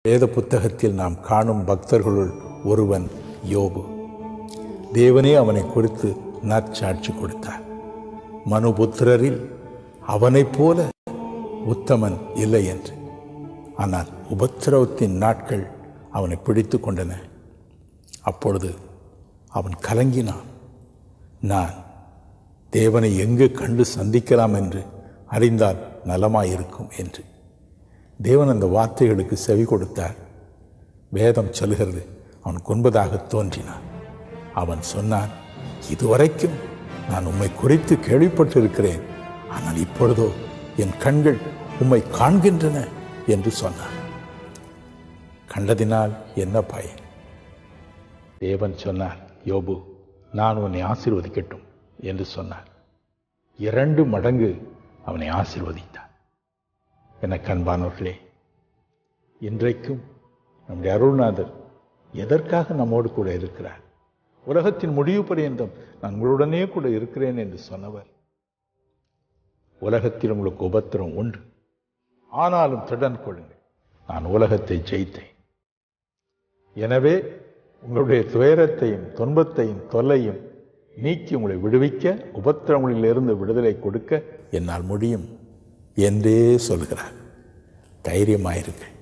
வேத புத்தகத்தில் நாம் காணும் பக்தர்களுள் ஒருவன் யோபு தேவனே அவனை குறித்து நற்சாட்சி கொடுத்தார் மனுபுத்திரரில் அவனைப் போல உத்தமன் இல்லை என்று ஆனால் உபத்திரவத்தின் நாட்கள் அவனை பிடித்து கொண்டன அப்பொழுது அவன் கலங்கினான் நான் தேவனை எங்கு கண்டு சந்திக்கலாம் என்று அறிந்தால் நலமாயிருக்கும் என்று தேவன் அந்த வார்த்தைகளுக்கு செவி கொடுத்தார் வேதம் சொல்கிறது அவன் கொன்பதாக தோன்றினான் அவன் சொன்னான் இதுவரைக்கும் நான் உம்மை குறித்து கேள்விப்பட்டிருக்கிறேன் ஆனால் இப்பொழுதோ என் கண்கள் உம்மை காண்கின்றன என்று சொன்னான் கண்டதினால் என்ன பயன் தேவன் சொன்னார் யோபு நான் உன்னை ஆசீர்வதிக்கட்டும் என்று சொன்னார் இரண்டு மடங்கு அவனை ஆசீர்வதித்தார் எனக்கு அன்பானவர்களே இன்றைக்கும் நம்முடைய அருள்நாதர் எதற்காக நம்மோடு கூட இருக்கிறார் உலகத்தின் முடிவு பரியந்தம் நான் உங்களுடனே கூட இருக்கிறேன் என்று சொன்னவர் உலகத்தில் உங்களுக்கு உபத்திரம் உண்டு ஆனாலும் திடன் கொள்ளுங்கள் நான் உலகத்தை ஜெயித்தேன் எனவே உங்களுடைய துயரத்தையும் துன்பத்தையும் தொல்லையும் நீக்கி உங்களை விடுவிக்க உபத்திரங்களிலிருந்து விடுதலை கொடுக்க என்னால் முடியும் என்றே சொல்கிறார் தைரியமாயிருங்கள்